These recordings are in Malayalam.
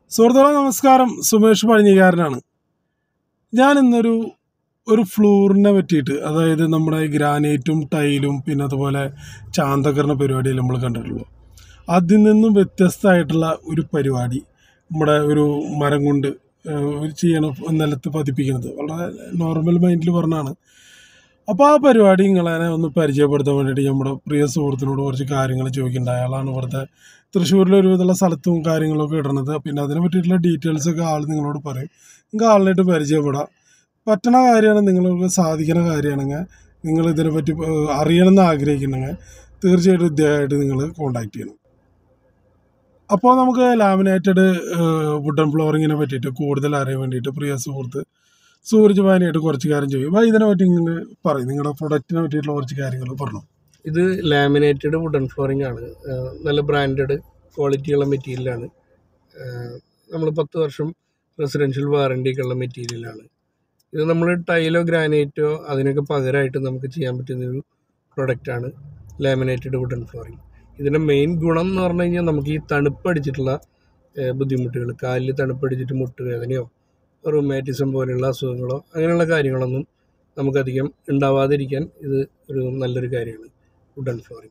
സുഹൃത്തുക്കളെ നമസ്കാരം സുമേഷ് പഴഞ്ഞിക്കാരനാണ് ഞാൻ ഇന്നൊരു ഒരു ഫ്ലൂറിനെ പറ്റിയിട്ട് അതായത് നമ്മുടെ ഈ ഗ്രാനൈറ്റും ടൈലും പിന്നെ അതുപോലെ ചാന്തകരണ പരിപാടിയിൽ നമ്മൾ കണ്ടിട്ടുള്ളൂ അതിൽ നിന്നും വ്യത്യസ്തമായിട്ടുള്ള ഒരു പരിപാടി നമ്മുടെ ഒരു മരം കൊണ്ട് ഏഹ്, ഒരു ചെയ്യണം നിലത്ത് പതിപ്പിക്കുന്നത് വളരെ നോർമൽ മൈൻഡിൽ പറഞ്ഞാണ് അപ്പോൾ ആ പരിപാടി നിങ്ങളെ ഒന്ന് പരിചയപ്പെടുത്താൻ വേണ്ടിയിട്ട് നമ്മുടെ പ്രിയ സുഹൃത്തിനോട് കുറച്ച് കാര്യങ്ങൾ ചോദിക്കുന്നുണ്ട് അയാളാണ് ഇവിടുത്തെ തൃശ്ശൂരിൽ ഒരുവിധമുള്ള സ്ഥലത്തും കാര്യങ്ങളൊക്കെ ഇടുന്നത് പിന്നെ അതിനെ പറ്റിയിട്ടുള്ള ഡീറ്റെയിൽസ് ഒക്കെ ആൾ നിങ്ങളോട് പറയും നിങ്ങൾക്ക് ആളിനായിട്ട് പരിചയപ്പെടാം പറ്റണ കാര്യമാണ് നിങ്ങൾക്ക് സാധിക്കുന്ന കാര്യമാണെങ്കിൽ നിങ്ങൾ ഇതിനെപ്പറ്റി ഏഹ്, അറിയണമെന്ന് ആഗ്രഹിക്കുന്നെങ്കിൽ തീർച്ചയായിട്ടും ഇദ്ദേഹമായിട്ട് നിങ്ങൾ കോൺടാക്ട് ചെയ്യണം അപ്പോൾ നമുക്ക് ലാമിനേറ്റഡ് വുഡൻ ഫ്ലോറിങ്ങിനെ പറ്റിയിട്ട് കൂടുതൽ അറിയാൻ വേണ്ടിയിട്ട് പ്രിയ സുഹൃത്ത് സൂരജ് ഭാനിയായിട്ട് കുറച്ച് കാര്യം ചോദിക്കും അപ്പോൾ ഇതിനെ പറ്റി നിങ്ങൾ പറയും നിങ്ങളുടെ പ്രൊഡക്റ്റിനെ പറ്റിയിട്ടുള്ള കുറച്ച് കാര്യങ്ങൾ പറഞ്ഞു ഇത് ലാമിനേറ്റഡ് വുഡൻ ഫ്ലോറിംഗ് ആണ് ആഹ് നല്ല ബ്രാൻഡഡ് ക്വാളിറ്റിയുള്ള മെറ്റീരിയലാണ് നമ്മൾ പത്ത് വർഷം റെസിഡൻഷ്യൽ വാറണ്ടി ഒക്കെ ഉള്ള മെറ്റീരിയലാണ് ഇത് നമ്മൾ ടൈലോ ഗ്രാനൈറ്റോ അതിനൊക്കെ പകരമായിട്ട് നമുക്ക് ചെയ്യാൻ പറ്റുന്നൊരു പ്രൊഡക്റ്റാണ് ലാമിനേറ്റഡ് വുഡൻ ഫ്ലോറിംഗ് ഇതിൻ്റെ മെയിൻ ഗുണം എന്ന് പറഞ്ഞു കഴിഞ്ഞാൽ നമുക്ക് ഈ തണുപ്പടിച്ചിട്ടുള്ള ആഹ് ബുദ്ധിമുട്ടുകൾ കാലിൽ തണുപ്പടിച്ചിട്ട് മുട്ടുവേദനയോ റൂമാറ്റിസം പോലെയുള്ള അസുഖങ്ങളോ അങ്ങനെയുള്ള കാര്യങ്ങളൊന്നും നമുക്കധികം ഉണ്ടാവാതിരിക്കാൻ ഇത് ഒരു നല്ലൊരു കാര്യമാണ് വുഡൻ ഫ്ലോറിംഗ്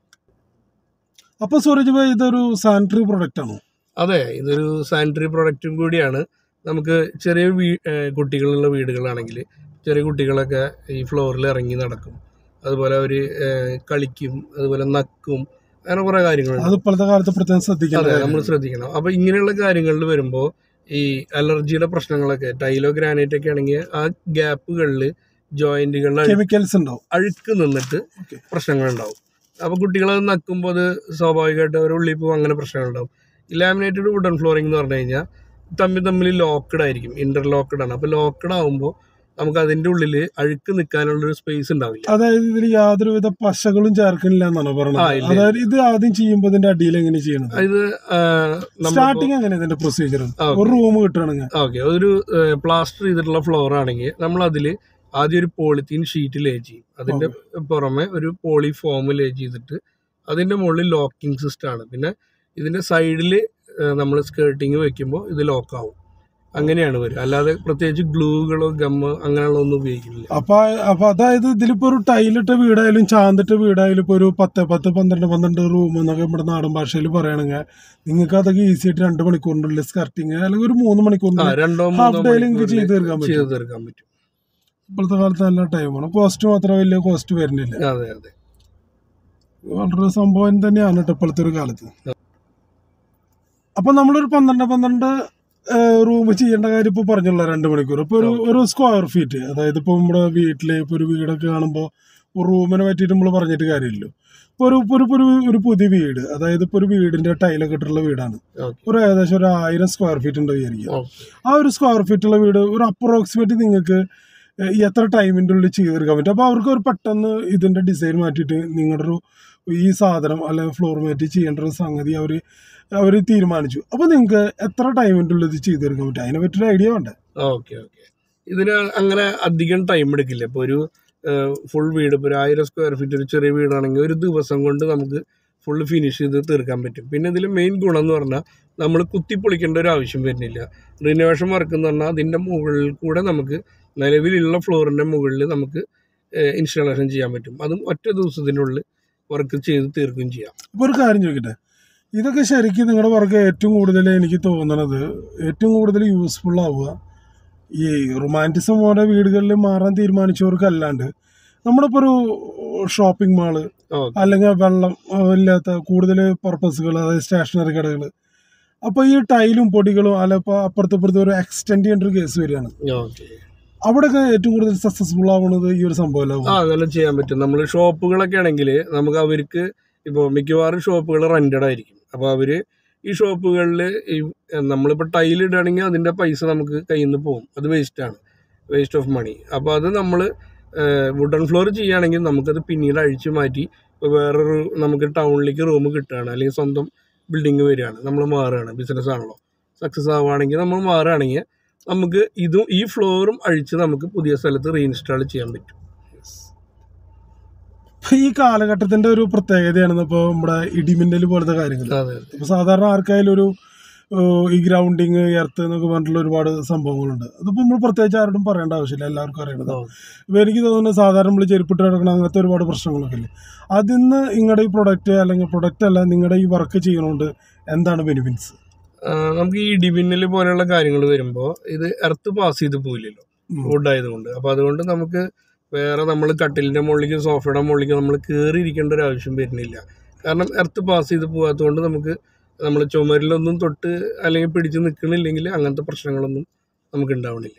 അപ്പോൾ സൂരജ് ഭായ് ഇതൊരു സാനിറ്ററി പ്രൊഡക്റ്റ് ആണോ അതെ ഇതൊരു സാനിറ്ററി പ്രൊഡക്റ്റും കൂടിയാണ് നമുക്ക് ചെറിയ വീ ഏഹ് കുട്ടികളുള്ള വീടുകളാണെങ്കിൽ ചെറിയ കുട്ടികളൊക്കെ ഈ ഫ്ലോറിൽ ഇറങ്ങി നടക്കും അതുപോലെ അവർ കളിക്കും അതുപോലെ നക്കും അങ്ങനെ കുറേ കാര്യങ്ങളുണ്ട് അത് ഇപ്പോഴത്തെ കാലത്ത് പ്രത്യേകം ശ്രദ്ധിക്കേണ്ട അതെ കാര്യമാണ്. നമ്മൾ ശ്രദ്ധിക്കണം അപ്പോൾ ഇങ്ങനെയുള്ള കാര്യങ്ങളിൽ വരുമ്പോൾ ഈ അലർജിയുടെ പ്രശ്നങ്ങളൊക്കെ ടൈലോ ഗ്രാനൈറ്റ് ഒക്കെ ആണെങ്കിൽ ആ ഗ്യാപ്പുകളിൽ ജോയിന്റുകളിൽ കെമിക്കൽസ് ഉണ്ടാവും അഴുക്ക് നിന്നിട്ട് Okay. പ്രശ്നങ്ങളുണ്ടാവും അപ്പോൾ കുട്ടികൾ അത് നക്കുമ്പോൾ അത് സ്വാഭാവികമായിട്ട് അവർ ഉള്ളിൽ പോകും അങ്ങനെ പ്രശ്നങ്ങളുണ്ടാവും ഈ ലാമിനേറ്റഡ് വുഡൻ ഫ്ലോറിംഗ് എന്ന് പറഞ്ഞു കഴിഞ്ഞാൽ തമ്മിൽ തമ്മിൽ ലോക്കഡ് ആയിരിക്കും ഇന്റർലോക്കഡ് ആണ് അപ്പോൾ ലോക്കഡ് ആകുമ്പോൾ നമുക്ക് അതിൻ്റെ ഉള്ളിൽ അഴുക്ക് നിൽക്കാനുള്ളൊരു സ്പേസ് ഉണ്ടാവില്ല അതായത് ഇതിൽ യാതൊരുവിധ പശകളും ചേർക്കണില്ല എന്നാണ് ആ, പറഞ്ഞത് ഇല്ല. അതായത് ഇത് ആദ്യം ചെയ്യുമ്പോൾ ഇതിന്റെ അടിയിൽ എങ്ങനെ ചെയ്യണത് ഇത് നമ്മൾ സ്റ്റാർട്ടിങ് എങ്ങനെ ഇതിന്റെ പ്രൊസീജിയർ ആ, ഒരു റൂം കിട്ടണമെങ്കിൽ ഓക്കെ ഒരു പ്ലാസ്റ്റർ ചെയ്തിട്ടുള്ള ഫ്ലോർ ആണെങ്കിൽ നമ്മൾ അതിൽ ആദ്യം ഒരു പോളിത്തീൻ ഷീറ്റ് ലേ ചെയ്യും അതിന്റെ പുറമെ ഒരു പോളി ഫോം ലേ ചെയ്തിട്ട് അതിന്റെ മുകളിൽ ലോക്കിംഗ് സിസ്റ്റം ആണ് പിന്നെ ഇതിന്റെ സൈഡിൽ നമ്മൾ സ്കേർട്ടിങ് വെക്കുമ്പോൾ ഇത് ലോക്ക് ആവും അങ്ങനെയാണ് വരിക അല്ലാതെ പ്രത്യേകിച്ച് ഗ്ലൂകളോ ഗമ്മ് അങ്ങനെയുള്ള ഒന്നും ഉപയോഗിക്കുന്നില്ല അപ്പൊ അപ്പൊ അതായത് ഇതിലിപ്പോ ഒരു ടൈലിട്ട വീടായാലും ചാന്തിട്ട വീടായാലും ഇപ്പൊ ഒരു പത്ത് പത്ത് പന്ത്രണ്ട് പന്ത്രണ്ട് റൂം എന്നൊക്കെ നമ്മുടെ നാടൻ ഭാഷയിൽ പറയുകയാണെങ്കിൽ നിങ്ങൾക്ക് അതൊക്കെ ഈസി ആയിട്ട് രണ്ട് മണിക്കൂറിനുള്ളിൽ സ്കർട്ടിങ് അല്ലെങ്കിൽ ഒരു മൂന്ന് ആ മണിക്കൂറിനുള്ളിൽ രണ്ടോ ഹാഫ് മൂന്നോ ഡേയിൽ നിങ്ങൾക്ക് മണിക്കൂറിൽ ചെയ്ത് തീർക്കാൻ പറ്റും ചെയ്ത് തീർക്കാൻ പറ്റും ഇപ്പോഴത്തെ കാലത്ത് നല്ല ടൈമാണ് കോസ്റ്റ് മാത്രം വലിയ കോസ്റ്റ് വരുന്നില്ല അതെ അതെ വളരെ സംഭവം തന്നെയാണ് കേട്ടോ ഇപ്പോഴത്തെ ഒരു കാലത്ത് അപ്പൊ നമ്മളൊരു പന്ത്രണ്ട് പന്ത്രണ്ട് റൂം ചെയ്യേണ്ട കാര്യം ഇപ്പൊ പറഞ്ഞല്ലോ രണ്ട് മണിക്കൂർ ഇപ്പൊ ഒരു ഒരു സ്ക്വയർ ഫീറ്റ് അതായത് ഇപ്പൊ നമ്മുടെ വീട്ടില് ഇപ്പൊ ഒരു വീടൊക്കെ കാണുമ്പോൾ റൂമിനെ പറ്റിയിട്ട് നമ്മൾ പറഞ്ഞിട്ട് കാര്യമില്ലല്ലോ ഇപ്പൊ ഒരു ഇപ്പൊ ഒരു ഇപ്പൊ ഒരു ഒരു പുതിയ വീട് അതായത് ഇപ്പൊ ഒരു വീടിന്റെ ടൈലൊക്കെ ഇട്ടിട്ടുള്ള വീടാണ് ഓക്കെ ഒരു ഏകദേശം ഒരു ആയിരം സ്ക്വയർ ഫീറ്റ് ഉണ്ട് വിചാരിക്കുക ഓക്കെ ആ ഒരു സ്ക്വയർ ഫീറ്റുള്ള വീട് ഒരു അപ്രോക്സിമേറ്റ് നിങ്ങൾക്ക് ഏഹ്, ഈ എത്ര ടൈമിൻ്റെ ഉള്ളിൽ ചെയ്ത് തീർക്കാൻ പറ്റും അപ്പോൾ അവർക്ക് ഒരു പെട്ടെന്ന് ഇതിൻ്റെ ഡിസൈൻ മാറ്റിയിട്ട് നിങ്ങളുടെ ഒരു ഈ സാധനം അല്ലെങ്കിൽ ഫ്ലോർ മാറ്റ് ചെയ്യേണ്ട ഒരു സംഗതി അവർ അവർ തീരുമാനിച്ചു അപ്പോൾ നിങ്ങൾക്ക് എത്ര ടൈമിൻ്റെ ഉള്ളിൽ ഇത് ചെയ്ത് തീർക്കാൻ പറ്റും അതിനെ പറ്റിയൊരു ഐഡിയ വേണ്ടേ ഓക്കെ ഓക്കെ ഇതിന് അങ്ങനെ അധികം ടൈം എടുക്കില്ല ഇപ്പോൾ ഒരു ഫുൾ വീട് ഇപ്പോൾ ഒരു ആയിരം സ്ക്വയർ ഫീറ്റ് ഒരു ചെറിയ വീടാണെങ്കിൽ ഒരു ദിവസം കൊണ്ട് നമുക്ക് ഫുള്ള് ഫിനിഷ് ചെയ്ത് തീർക്കാൻ പറ്റും പിന്നെ ഇതിൽ മെയിൻ ഗുണം എന്ന് പറഞ്ഞാൽ നമ്മൾ കുത്തിപ്പൊളിക്കേണ്ട ഒരു ആവശ്യം വരുന്നില്ല റിനോവേഷൻ വർക്ക് എന്ന് പറഞ്ഞാൽ അതിൻ്റെ മുകളിൽ കൂടെ നമുക്ക് നിലവിലുള്ള ഫ്ലോറിൻ്റെ മുകളിൽ നമുക്ക് ഇൻസ്റ്റാളേഷൻ ചെയ്യാൻ പറ്റും അതും ഒറ്റ ദിവസത്തിനുള്ളിൽ വർക്ക് ചെയ്ത് തീർക്കുകയും ചെയ്യാം അപ്പോൾ ഒരു കാര്യം ചോദിക്കട്ടെ ഇതൊക്കെ ശരിക്കും നിങ്ങളുടെ വർക്ക് ഏറ്റവും കൂടുതൽ എനിക്ക് തോന്നുന്നത് ഏറ്റവും കൂടുതൽ യൂസ്ഫുൾ ആവുക ഈ റൊമാൻറ്റിസം പോലെ വീടുകളിൽ മാറാൻ തീരുമാനിച്ചവർക്കല്ലാണ്ട് നമ്മളിപ്പോൾ ഒരു ഷോപ്പിംഗ് മാള് ഓക്കെ അല്ലെങ്കിൽ വെള്ളം ആ, ഇല്ലാത്ത കൂടുതൽ പർപ്പസുകൾ അതായത് സ്റ്റേഷനറി കടകൾ അപ്പോൾ ഈ ടൈലും പൊടികളും അല്ല ഇപ്പോൾ അപ്പുറത്ത് ഇപ്പുറത്ത് ഒരു എക്സ്റ്റെൻഡ് ചെയ്യേണ്ട ഒരു കേസ് വരികയാണ് ഓക്കെ അവിടെയൊക്കെ ഏറ്റവും കൂടുതൽ സക്സസ്ഫുൾ ആവുന്നത് ഈ ഒരു സംഭവമല്ല ആ അങ്ങനെ ചെയ്യാൻ പറ്റും നമ്മൾ ഷോപ്പുകളൊക്കെ ആണെങ്കിൽ നമുക്ക് അവർക്ക് ഇപ്പോൾ മിക്കവാറും ഷോപ്പുകൾ റെൻറ്റഡ് ആയിരിക്കും അപ്പോൾ അവർ ഈ ഷോപ്പുകളിൽ ഈ നമ്മളിപ്പോൾ ടൈൽ ഇടുകയാണെങ്കിൽ അതിൻ്റെ പൈസ നമുക്ക് കയ്യിൽ നിന്ന് പോകും അത് വേസ്റ്റാണ് വേസ്റ്റ് ഓഫ് മണി അപ്പോൾ അത് നമ്മൾ വുഡൻ ഫ്ലോർ ചെയ്യുകയാണെങ്കിൽ നമുക്കത് പിന്നീട് അഴിച്ചു മാറ്റി ഇപ്പോൾ വേറൊരു നമുക്ക് ടൗണിലേക്ക് റൂം കിട്ടുകയാണ് അല്ലെങ്കിൽ സ്വന്തം ബിൽഡിങ് വരികയാണ് നമ്മൾ മാറുകയാണ് ബിസിനസ് ആണല്ലോ സക്സസ് ആവുകയാണെങ്കിൽ നമ്മൾ മാറുകയാണെങ്കിൽ നമുക്ക് ഇതും ഈ ഫ്ലോറും അഴിച്ച് നമുക്ക് പുതിയ സ്ഥലത്ത് റീഇൻസ്റ്റാൾ ചെയ്യാൻ പറ്റും ഇപ്പൊ ഈ കാലഘട്ടത്തിന്റെ ഒരു പ്രത്യേകതയാണ് ഇപ്പോൾ നമ്മുടെ ഇടിമിന്നൽ പോലത്തെ കാര്യങ്ങൾ അതെ ഇപ്പൊ സാധാരണ ആർക്കായാലും ഒരു ഏഹ് ഈ ഗ്രൗണ്ടിങ് എർത്ത് എന്നൊക്കെ പറഞ്ഞിട്ടുള്ള ഒരുപാട് സംഭവങ്ങളുണ്ട് അതിപ്പോൾ നമ്മൾ പ്രത്യേകിച്ച് ആരോടും പറയേണ്ട ആവശ്യമില്ല എല്ലാവർക്കും അറിയണതാണ് ഇപ്പൊ എനിക്ക് തോന്നുന്നു സാധാരണ നമ്മൾ ചെരുപ്പിട്ട് കിടക്കണം അങ്ങനത്തെ ഒരുപാട് പ്രശ്നങ്ങളൊക്കെ ഇല്ലേ അതിന്ന് നിങ്ങളുടെ ഈ പ്രൊഡക്റ്റ് അല്ലെങ്കിൽ പ്രൊഡക്റ്റ് അല്ല നിങ്ങളുടെ ഈ വർക്ക് ചെയ്യണോണ്ട് എന്താണ് ബെനിഫിറ്റ്സ് ആ, നമുക്ക് ഈ ഇടിമിന്നൽ പോലെയുള്ള കാര്യങ്ങൾ വരുമ്പോൾ ഇത് എർത്ത് പാസ് ചെയ്ത് പോയില്ലല്ലോ വുഡ് ആയതുകൊണ്ട് അപ്പോൾ അതുകൊണ്ട് നമുക്ക് വേറെ നമ്മൾ കട്ടിലിൻ്റെ മുകളിലേക്ക് സോഫയുടെ മുകളിലേക്ക് നമ്മൾ കയറി ഇരിക്കേണ്ട ഒരു ആവശ്യം വരുന്നില്ല കാരണം എർത്ത് പാസ് ചെയ്ത് പോകാത്തതുകൊണ്ട് നമുക്ക് നമ്മൾ ചുമരിലൊന്നും തൊട്ട് അല്ലെങ്കിൽ പിടിച്ച് നിൽക്കണില്ലെങ്കിൽ അങ്ങനത്തെ പ്രശ്നങ്ങളൊന്നും നമുക്ക് ഉണ്ടാവണില്ല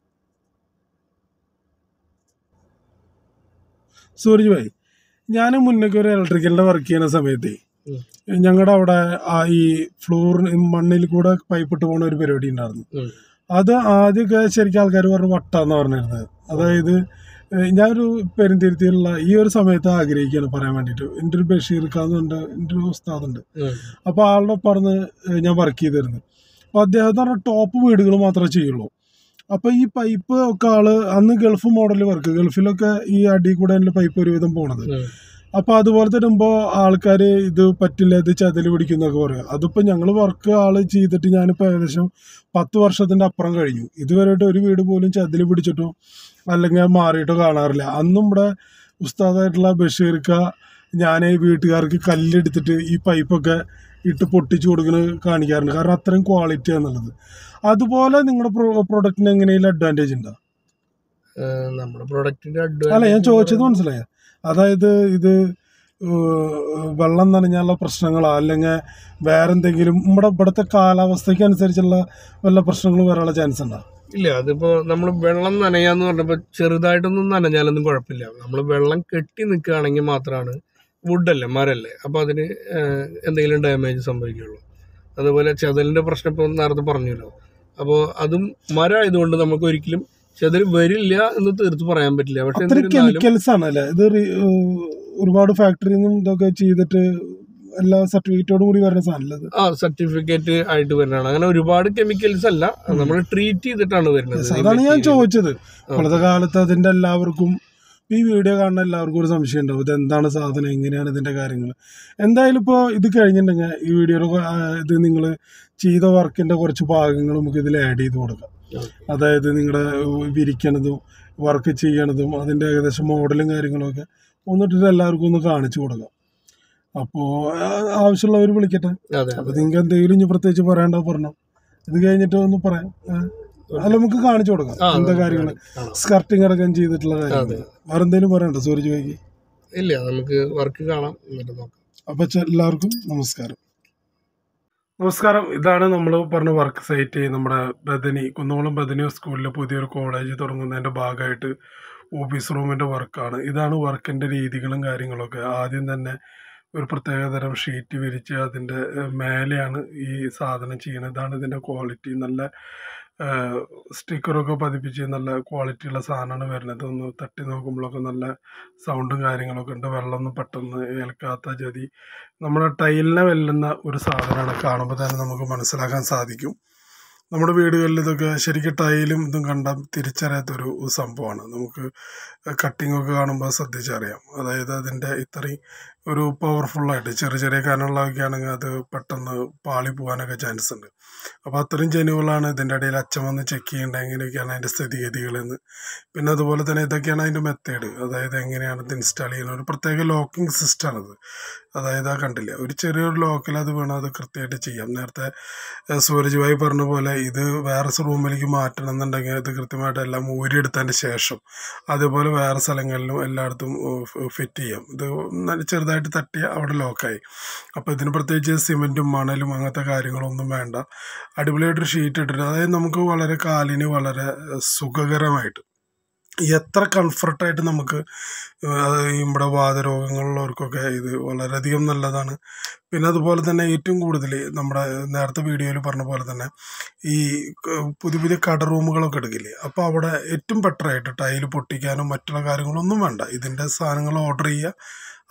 സൂരജ് ഭായി ഞാൻ മുന്നേക്ക് ഒരു ഇലക്ട്രിക്കലിന്റെ വർക്ക് ചെയ്യുന്ന സമയത്ത് ഉം. ഞങ്ങളുടെ ഞങ്ങളുടെ അവിടെ ആ ഈ ഫ്ലോറിന് മണ്ണിൽ കൂടെ പൈപ്പ് ഇട്ട് പോകുന്ന ഒരു പരിപാടി ഉണ്ടായിരുന്നു ഉം. അത് ആദ്യമൊക്കെ ശരിക്കും ആൾക്കാർ പറഞ്ഞു വട്ടാന്ന് പറഞ്ഞിരുന്നത് അതായത് ഏഹ് ഞാനൊരു പെരുന്തിരുത്തിയുള്ള ഈ ഒരു സമയത്ത് ആഗ്രഹിക്കുകയാണ് പറയാൻ വേണ്ടിയിട്ട് എൻ്റെ ഒരു ബഷീർ ഖാന്നുണ്ട് എൻ്റെ ഒരു ഉസ്താദുണ്ട് ഉം. അപ്പോൾ ആളുടെ പറഞ്ഞ് ഞാൻ വർക്ക് ചെയ്തിരുന്നു അപ്പോൾ അദ്ദേഹം എന്ന് പറഞ്ഞാൽ ടോപ്പ് വീടുകൾ മാത്രമേ ചെയ്യുള്ളൂ അപ്പോൾ ഈ പൈപ്പ് ഒക്കെ ആള് അന്ന് ഗൾഫ് മോഡൽ വർക്ക് ഗൾഫിലൊക്കെ ഈ അടി കൂടെ പൈപ്പ് ഒരുവിധം പോണത് ഉം. അപ്പോൾ അതുപോലെ തരുമ്പോൾ ആൾക്കാർ ഇത് പറ്റില്ല ഇത് ചതിൽ പിടിക്കുന്നൊക്കെ പറയും അതിപ്പോൾ ഞങ്ങൾ വർക്ക് ആൾ ചെയ്തിട്ട് ഞാനിപ്പോൾ ഏകദേശം പത്ത് വർഷത്തിൻ്റെ അപ്പുറം കഴിഞ്ഞു ഇതുവരെയായിട്ട് ഒരു വീട് പോലും ചതിൽ പിടിച്ചിട്ടോ അല്ലെങ്കിൽ മാറിയിട്ടോ കാണാറില്ല അന്നും ഇവിടെ ഉസ്താദായിട്ടുള്ള ബഷീർക്ക ഞാൻ ഈ വീട്ടുകാർക്ക് കല്ലെടുത്തിട്ട് ഈ പൈപ്പൊക്കെ ഇട്ട് പൊട്ടിച്ചു കൊടുക്കുന്നത് കാണിക്കാറുണ്ട് കാരണം അത്രയും ക്വാളിറ്റി എന്നുള്ളത് അതുപോലെ നിങ്ങളുടെ പ്രൊഡക്റ്റിന് എങ്ങനെയും അഡ്വാൻറ്റേജ് ഉണ്ടോ ആ, നമ്മുടെ പ്രൊഡക്റ്റിന്റെ അല്ല ഞാൻ ചോദിച്ചത് മനസ്സിലായ അതായത് ഇത് ഏഹ്, വെള്ളം നനഞ്ഞാലുള്ള പ്രശ്നങ്ങളോ അല്ലെങ്കിൽ വേറെ എന്തെങ്കിലും നമ്മുടെ ഇവിടുത്തെ കാലാവസ്ഥയ്ക്ക് അനുസരിച്ചുള്ള വല്ല പ്രശ്നങ്ങളും വരാനുള്ള ചാൻസ് ഉണ്ടോ ഇല്ല അതിപ്പോ നമ്മൾ വെള്ളം നനയാന്ന് പറഞ്ഞപ്പോ ചെറുതായിട്ടൊന്നും നനഞ്ഞാലൊന്നും കുഴപ്പമില്ല നമ്മൾ വെള്ളം കെട്ടി നിൽക്കുകയാണെങ്കിൽ മാത്രമാണ് വുഡല്ലേ മരല്ലേ അപ്പോൾ അതിന് ഏഹ്, എന്തെങ്കിലും ഡാമേജ് സംഭവിക്കുള്ളൂ അതുപോലെ ചെതലിന്റെ പ്രശ്നം ഇപ്പോൾ നേരത്തെ പറഞ്ഞല്ലോ അപ്പോൾ അതും മരം ആയതുകൊണ്ട് നമുക്ക് ഒരിക്കലും ചെതൽ വരില്ല എന്ന് തീർത്ത് പറയാൻ പറ്റില്ല പക്ഷെ അത്ര എന്നിരുന്നാലും കെമിക്കൽസ് ആണ് അല്ലേ ഇത് റി- ഏഹ്, ഒരുപാട് ഫാക്ടറിയിൽ നിന്നും ഇതൊക്കെ ചെയ്തിട്ട് എല്ലാ സർട്ടിഫിക്കറ്റോടും കൂടി വരുന്ന സാധനമല്ല ഇത് ആ സർട്ടിഫിക്കറ്റ് ആയിട്ട് വരുന്നതാണ് അങ്ങനെ ഒരുപാട് കെമിക്കൽസ് അല്ല നമ്മൾ ട്രീറ്റ് ചെയ്തിട്ടാണ് വരുന്നത് ഈ അതാണ് ഞാൻ material. ചോദിച്ചത് ഇപ്പോഴത്തെ കാലത്ത് അതിന്റെ എല്ലാവർക്കും ഈ വീഡിയോ കാണുന്ന എല്ലാവർക്കും ഒരു സംശയം ഉണ്ടാവും ഇത് എന്താണ് സാധനം എങ്ങനെയാണ് ഇതിന്റെ കാര്യങ്ങൾ എന്തായാലും ഇപ്പോൾ ഇത് കഴിഞ്ഞിട്ടുണ്ടെങ്കിൽ ഈ വീഡിയോയുടെ കൊ- ആ, ഇത് നിങ്ങൾ ചെയ്ത വർക്കിന്റെ കുറച്ച് ഭാഗങ്ങൾ നമുക്ക് ഇതിൽ ആഡ് ചെയ്ത് കൊടുക്കാം Okay. അതായത് നിങ്ങളുടെ വിരിക്കണതും വർക്ക് ചെയ്യണതും അതിന്റെ ഏകദേശം മോഡലും കാര്യങ്ങളും ഒക്കെ ഒന്നിട്ടിട്ട് എല്ലാവർക്കും ഒന്ന് കാണിച്ചു കൊടുക്കാം അപ്പോൾ ആവശ്യമുള്ളവർ വിളിക്കട്ടെ അതെ അപ്പൊ നിങ്ങൾക്ക് എന്തെങ്കിലും ഇനി പ്രത്യേകിച്ച് പറയണ്ടോ പറഞ്ഞോ ഇത് കഴിഞ്ഞിട്ട് ഒന്ന് പറയാം ഏ? അല്ല നമുക്ക് കാണിച്ചു കൊടുക്കാം ആ, എന്താ നമുക്ക് കാര്യങ്ങൾ കാണാം. സ്കർട്ടിങ് അടക്കം ചെയ്തിട്ടുള്ള കാര്യങ്ങൾ അതെ. വേറെ എന്തെങ്കിലും പറയണ്ടോ സൂരജ് വൈകി ഇല്ല നമുക്ക് വർക്ക് കാണാം എന്നിട്ട് നോക്കാം അപ്പൊ ചെ- എല്ലാവർക്കും നമസ്കാരം നമസ്കാരം ഇതാണ് നമ്മൾ പറഞ്ഞ വർക്ക് സൈറ്റ് നമ്മുടെ ബദനി കുന്നംകുളം ബദനി സ്കൂളിൽ പുതിയൊരു കോളേജ് തുടങ്ങുന്നതിന്റെ ഭാഗമായിട്ട് ഓഫീസ് റൂമിന്റെ വർക്കാണ് ഇതാണ് വർക്കിന്റെ രീതികളും കാര്യങ്ങളൊക്കെ ആദ്യം തന്നെ ഒരു പ്രത്യേകതരം ഷീറ്റ് വിരിച്ച് അതിൻ്റെ മേലെയാണ് ഈ സാധനം ചെയ്യുന്നത് ഇതാണ് ഇതിൻ്റെ ക്വാളിറ്റി നല്ല സ്റ്റിക്കറൊക്കെ പതിപ്പിച്ച് നല്ല ക്വാളിറ്റിയുള്ള സാധനമാണ് വരുന്നത് ഒന്ന് തട്ടി നോക്കുമ്പോഴൊക്കെ നല്ല സൗണ്ടും കാര്യങ്ങളൊക്കെ ഉണ്ട് വെള്ളമൊന്നും പെട്ടെന്ന് ഏൽക്കാത്ത ജതി നമ്മുടെ ടൈലിനെ വെല്ലുന്ന ഒരു സാധനമാണ് കാണുമ്പോൾ തന്നെ നമുക്ക് മനസ്സിലാക്കാൻ സാധിക്കും നമ്മുടെ വീടുകളിൽ ഇതൊക്കെ ശരിക്കും ടൈലും ഇതും കണ്ടാൽ തിരിച്ചറിയാത്തൊരു സംഭവമാണ് നമുക്ക് കട്ടിംഗ് ഒക്കെ കാണുമ്പോൾ ശ്രദ്ധിച്ചറിയാം അതായത് അതിൻ്റെ ഇത്രയും ഒരു പവർഫുള്ളായിട്ട് ചെറിയ ചെറിയ കനമുള്ളതൊക്കെ ആണെങ്കിൽ അത് പെട്ടെന്ന് പാളി പോകാനൊക്കെ ചാൻസ് ഉണ്ട് അപ്പോൾ അത്രയും ജനുകളാണ് ഇതിൻ്റെ ഇടയിൽ അച്ഛൻ വന്ന് ചെക്ക് ചെയ്യേണ്ടത് എങ്ങനെയൊക്കെയാണ് അതിൻ്റെ സ്ഥിതിഗതികളെന്ന് പിന്നെ അതുപോലെ തന്നെ ഇതൊക്കെയാണ് അതിൻ്റെ മെത്തേഡ് അതായത് എങ്ങനെയാണ് ഇത് ഇൻസ്റ്റാൾ ചെയ്യുന്നത് ഒരു പ്രത്യേക ലോക്കിംഗ് സിസ്റ്റമാണത് അതായത് ആ കണ്ടില്ല ഒരു ചെറിയൊരു ലോക്കിൽ അത് വേണം അത് കൃത്യമായിട്ട് ചെയ്യാം നേരത്തെ ഏഹ്, സൂരജ് ഭായി പറഞ്ഞ പോലെ ഇത് വേറെ റൂമിലേക്ക് മാറ്റണം എന്നുണ്ടെങ്കിൽ ഇത് കൃത്യമായിട്ട് എല്ലാം ഊരിയെടുത്തതിന് ശേഷം അതേപോലെ വേറെ സ്ഥലങ്ങളിലും എല്ലായിടത്തും ഫിറ്റ് ചെയ്യാം ഇത് നല്ല ചെറുതായിട്ട് തട്ടിയ അവിടെ ലോക്കായി അപ്പോൾ ഇതിന് പ്രത്യേകിച്ച് സിമെൻറ്റും മണലും അങ്ങനത്തെ കാര്യങ്ങളൊന്നും വേണ്ട അടിപൊളിയായിട്ടൊരു ഷീറ്റ് ഇട്ടിട്ട് അതായത് നമുക്ക് വളരെ കാലിന് വളരെ ഏഹ്, സുഖകരമായിട്ട് എത്ര കംഫർട്ടായിട്ട് നമുക്ക് ഏഹ്, ഈ നമ്മുടെ വാതരോഗങ്ങളുള്ളവർക്കൊക്കെ ഇത് വളരെയധികം നല്ലതാണ് പിന്നെ അതുപോലെ തന്നെ ഏറ്റവും കൂടുതൽ നമ്മുടെ നേരത്തെ വീഡിയോയിൽ പറഞ്ഞ പോലെ തന്നെ ഈ ക- പുതിയ പുതിയ കട റൂമുകളൊക്കെ എടുക്കില്ലേ അപ്പോൾ അവിടെ ഏറ്റവും ബെറ്ററായിട്ട് ടൈല് പൊട്ടിക്കാനും മറ്റുള്ള കാര്യങ്ങളൊന്നും വേണ്ട ഇതിൻ്റെ സാധനങ്ങൾ ഓർഡർ ചെയ്യുക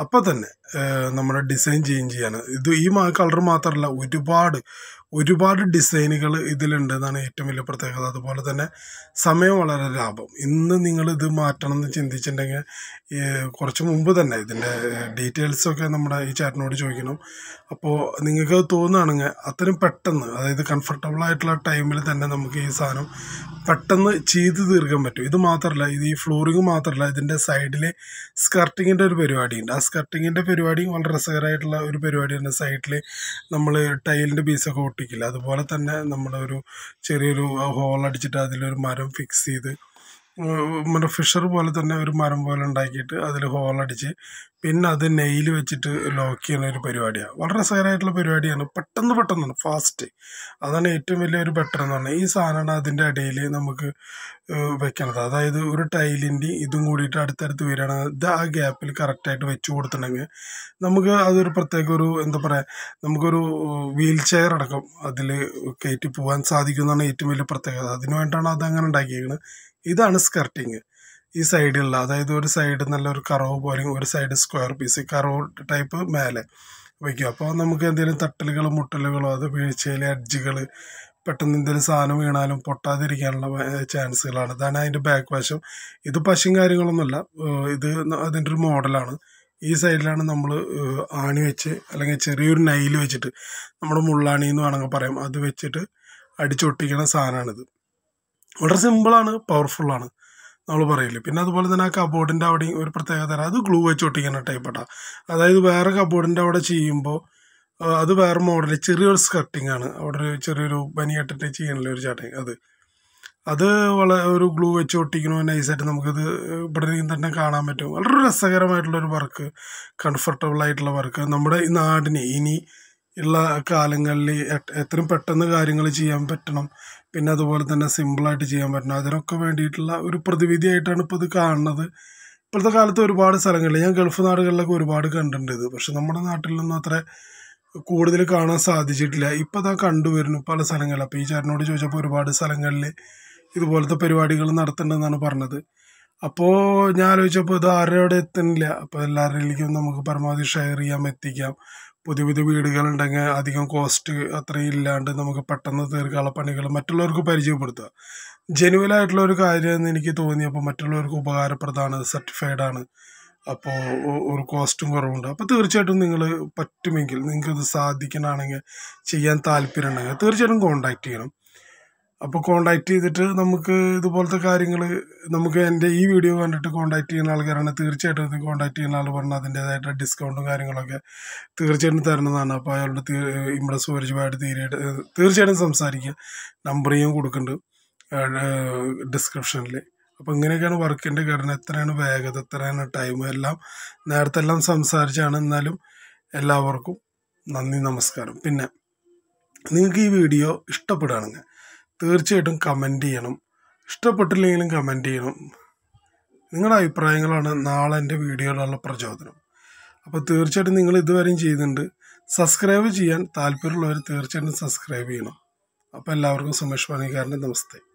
അപ്പം തന്നെ ഏഹ്, നമ്മുടെ ഡിസൈൻ ചേഞ്ച് ചെയ്യാണ് ഇത് ഈ കളർ മാത്രമല്ല ഒരുപാട് ഒരുപാട് ഡിസൈനുകൾ ഇതിലുണ്ട് എന്നാണ് ഏറ്റവും വലിയ പ്രത്യേകത അതുപോലെ തന്നെ സമയം വളരെ ലാഭം ഇന്ന് നിങ്ങൾ ഇത് മാറ്റണം എന്ന് ചിന്തിച്ചിട്ടുണ്ടെങ്കിൽ ഈ കുറച്ച് മുമ്പ് തന്നെ ഇതിൻ്റെ ഡീറ്റെയിൽസ് ഒക്കെ നമ്മുടെ ഈ ചാറ്റിനോട് ചോദിക്കണം അപ്പോൾ നിങ്ങൾക്ക് അത് തോന്നുകയാണെങ്കിൽ അത്രയും പെട്ടെന്ന് അതായത് കംഫർട്ടബിൾ ആയിട്ടുള്ള ടൈമിൽ തന്നെ നമുക്ക് ഈ സാധനം പെട്ടെന്ന് ചെയ്ത് തീർക്കാൻ പറ്റും ഇത് മാത്രമല്ല ഇത് ഈ ഫ്ലോറിങ് മാത്രമല്ല ഇതിൻ്റെ സൈഡിൽ സ്കർട്ടിങ്ങിൻ്റെ ഒരു പരിപാടിയുണ്ട് ആ സ്കർട്ടിങ്ങിൻ്റെ പരിപാടി വളരെ രസകരമായിട്ടുള്ള ഒരു പരിപാടിയാണ് സൈഡിൽ നമ്മൾ ടൈലിൻ്റെ പീസൊക്കെ ഒട്ടിക്കില്ല അതുപോലെ തന്നെ നമ്മുടെ ഒരു ചെറിയൊരു ഹോൾ അടിച്ചിട്ട് അതിലൊരു മരം ഫിക്സ് ചെയ്ത് നമ്മുടെ ഫിഷർ പോലെ തന്നെ ഒരു മരം പോലെ ഉണ്ടാക്കിയിട്ട് അതിൽ ഹോൾ അടിച്ച് പിന്നെ അത് നെയിൽ വെച്ചിട്ട് ലോക്ക് ചെയ്യുന്ന ഒരു പരിപാടിയാണ് വളരെ രസകരമായിട്ടുള്ള പരിപാടിയാണ് പെട്ടെന്ന് പെട്ടെന്നാണ് ഫാസ്റ്റ് അതാണ് ഏറ്റവും വലിയൊരു ബെറ്റർ എന്ന് പറഞ്ഞാൽ ഈ സാധനമാണ് അതിൻ്റെ ഇടയിൽ നമുക്ക് ഏഹ് വെക്കണത് അതായത് ഒരു ടൈലിൻ്റെ ഇതും കൂടിയിട്ട് അടുത്തടുത്ത് വരികയാണ് ഇത് ആ ഗ്യാപ്പിൽ കറക്റ്റായിട്ട് വെച്ച് കൊടുത്തിട്ടുണ്ടെങ്കിൽ നമുക്ക് അതൊരു പ്രത്യേക ഒരു എന്താ പറയുക നമുക്കൊരു വീൽ ചെയർ അടക്കം അതിൽ കയറ്റി പോകാൻ സാധിക്കുന്നതാണ് ഏറ്റവും വലിയ പ്രത്യേകത അതിനു വേണ്ടിയിട്ടാണ് അത് അങ്ങനെ ഉണ്ടാക്കിയിരിക്കുന്നത് ഇതാണ് സ്കർട്ടിങ് ഈ സൈഡിലുള്ള അതായത് ഒരു സൈഡ് നല്ലൊരു കറവ് പോലെ ഒരു side square piece curve type മേലെ വയ്ക്കും അപ്പോൾ നമുക്ക് എന്തെങ്കിലും തട്ടലുകളോ മുട്ടലുകളോ അത് വീഴ്ചയിലെ അഡ്ജുകൾ പെട്ടെന്ന് എന്തെങ്കിലും സാധനം വീണാലും പൊട്ടാതിരിക്കാനുള്ള ചാൻസുകളാണ് ഇതാണ് അതിൻ്റെ ബാക്ക് വശം ഇത് പശയും കാര്യങ്ങളൊന്നുമല്ല ഏഹ് ഇത് ന- അതിൻ്റെ ഒരു മോഡലാണ് ഈ സൈഡിലാണ് നമ്മൾ ആണി വെച്ച് അല്ലെങ്കിൽ ചെറിയൊരു നൈല് വെച്ചിട്ട് നമ്മുടെ മുള്ളാണി എന്ന് വേണമെങ്കിൽ പറയാം അത് വെച്ചിട്ട് അടിച്ചൊട്ടിക്കുന്ന സാധനമാണിത് വളരെ സിമ്പിളാണ് പവർഫുള്ളാണ് നമ്മൾ പറയില്ലേ പിന്നെ അതുപോലെ തന്നെ ആ കബോർഡിൻ്റെ അവിടെയും ഒരു പ്രത്യേകത തരാം അത് ഗ്ലൂ വെച്ച് ഒട്ടിക്കുന്ന ടൈപ്പാണ് അതായത് വേറെ കബോർഡിൻ്റെ അവിടെ ചെയ്യുമ്പോൾ ആ, അത് വേറെ മോഡൽ ചെറിയൊരു സ്കർട്ടിങ് ആണ് അവിടെ ഒരു ചെറിയൊരു പനിയിട്ടിട്ട് ചെയ്യണല്ലോ ഒരു ചാട്ടിങ് അത് അത് വളരെ ഒരു ഗ്ലൂ വെച്ച് ഒട്ടിക്കണോ നൈസായിട്ട് നമുക്കത് ഇവിടെ നിന്ന് തന്നെ കാണാൻ പറ്റും വളരെ രസകരമായിട്ടുള്ള ഒരു വർക്ക് കംഫർട്ടബിൾ ആയിട്ടുള്ള വർക്ക് നമ്മുടെ ഈ നാടിന് ഇനി ഉള്ള കാലങ്ങളിൽ എ- എത്രയും പെട്ടെന്ന് കാര്യങ്ങൾ ചെയ്യാൻ പറ്റണം പിന്നെ അതുപോലെ തന്നെ സിമ്പിളായിട്ട് ചെയ്യാൻ പറ്റണം അതിനൊക്കെ വേണ്ടിയിട്ടുള്ള ഒരു പ്രതിവിധിയായിട്ടാണ് ഇപ്പോൾ ഇത് കാണുന്നത് ഇപ്പോഴത്തെ കാലത്ത് ഒരുപാട് സ്ഥലങ്ങളിൽ ഞാൻ ഗൾഫ് നാടുകളിലൊക്കെ ഒരുപാട് കണ്ടിട്ടുണ്ട് ഇത് പക്ഷെ നമ്മുടെ നാട്ടിലൊന്നും അത്ര കൂടുതൽ കാണാൻ സാധിച്ചിട്ടില്ല ഇപ്പം അതാ കണ്ടുവരുന്നു പല സ്ഥലങ്ങളിൽ അപ്പോൾ ഈ ചേട്ടനോട് ചോദിച്ചപ്പോൾ ഒരുപാട് സ്ഥലങ്ങളിൽ ഇതുപോലത്തെ പരിപാടികൾ നടത്തുന്നുണ്ടെന്നാണ് പറഞ്ഞത് അപ്പോൾ ഞാൻ ആലോചിച്ചപ്പോൾ ഇത് ആരുടെ എത്തുന്നില്ല അപ്പോൾ എല്ലാവരിലേക്കും നമുക്ക് പരമാവധി ഷെയർ ചെയ്യാം എത്തിക്കാം പുതിയ പുതിയ വീടുകളുണ്ടെങ്കിൽ അധികം കോസ്റ്റ് അത്രയും ഇല്ലാണ്ട് നമുക്ക് പെട്ടെന്ന് തീർക്കാനുള്ള പണികൾ മറ്റുള്ളവർക്ക് പരിചയപ്പെടുത്തുക ജെനുവൽ ആയിട്ടുള്ള ഒരു കാര്യം എന്ന് എനിക്ക് തോന്നിയപ്പോൾ മറ്റുള്ളവർക്ക് ഉപകാരപ്രദമാണ് സർട്ടിഫൈഡ് ആണ് അപ്പോൾ ഒരു കോസ്റ്റും കുറവുണ്ട് അപ്പോൾ തീർച്ചയായിട്ടും നിങ്ങൾ പറ്റുമെങ്കിൽ നിങ്ങൾക്ക് ഇത് സാധിക്കണമെങ്കിൽ ചെയ്യാൻ താല്പര്യം ഉണ്ടെങ്കിൽ തീർച്ചയായിട്ടും കോണ്ടാക്ട് ചെയ്യണം അപ്പോൾ കോണ്ടാക്ട് ചെയ്തിട്ട് നമുക്ക് ഇതുപോലത്തെ കാര്യങ്ങൾ നമുക്ക് എൻ്റെ ഈ വീഡിയോ കണ്ടിട്ട് കോണ്ടാക്ട് ചെയ്യുന്ന ആൾക്കാരാണ് തീർച്ചയായിട്ടും ഇത് കോണ്ടാക്ട് ചെയ്യുന്ന ആൾ പറഞ്ഞാൽ അതിൻ്റേതായിട്ട് ഡിസ്കൗണ്ടും കാര്യങ്ങളൊക്കെ തീർച്ചയായിട്ടും തരുന്നതാണ് അപ്പോൾ അയാളുടെ ഇമ്പ്രസ് ഒരുപാട് തീരെയായിട്ട് തീർച്ചയായിട്ടും സംസാരിക്കുക നമ്പർ ഞാൻ കൊടുക്കുന്നുണ്ട് ഡിസ്ക്രിപ്ഷനിൽ അപ്പോൾ ഇങ്ങനെയൊക്കെയാണ് വർക്കിൻ്റെ ഘടന എത്രയാണ് വേഗത എത്രയാണ് ടൈം എല്ലാം നേരത്തെ എല്ലാം സംസാരിച്ചാണ് എന്നാലും എല്ലാവർക്കും നന്ദി നമസ്കാരം പിന്നെ നിങ്ങൾക്ക് ഈ വീഡിയോ ഇഷ്ടപ്പെടുകയാണെങ്കിൽ തീർച്ചയായിട്ടും കമൻറ്റ് ചെയ്യണം ഇഷ്ടപ്പെട്ടില്ലെങ്കിലും കമൻറ്റ് ചെയ്യണം നിങ്ങളുടെ അഭിപ്രായങ്ങളാണ് നാളെ എൻ്റെ വീഡിയോയിലുള്ള പ്രചോദനം അപ്പോൾ തീർച്ചയായിട്ടും നിങ്ങൾ ഇതുവരെയും ചെയ്യുന്നുണ്ട് സബ്സ്ക്രൈബ് ചെയ്യാൻ താല്പര്യമുള്ളവർ തീർച്ചയായിട്ടും സബ്സ്ക്രൈബ് ചെയ്യണം അപ്പോൾ എല്ലാവർക്കും സുമേഷ് പണിക്കാരൻ്റെ നമസ്തേ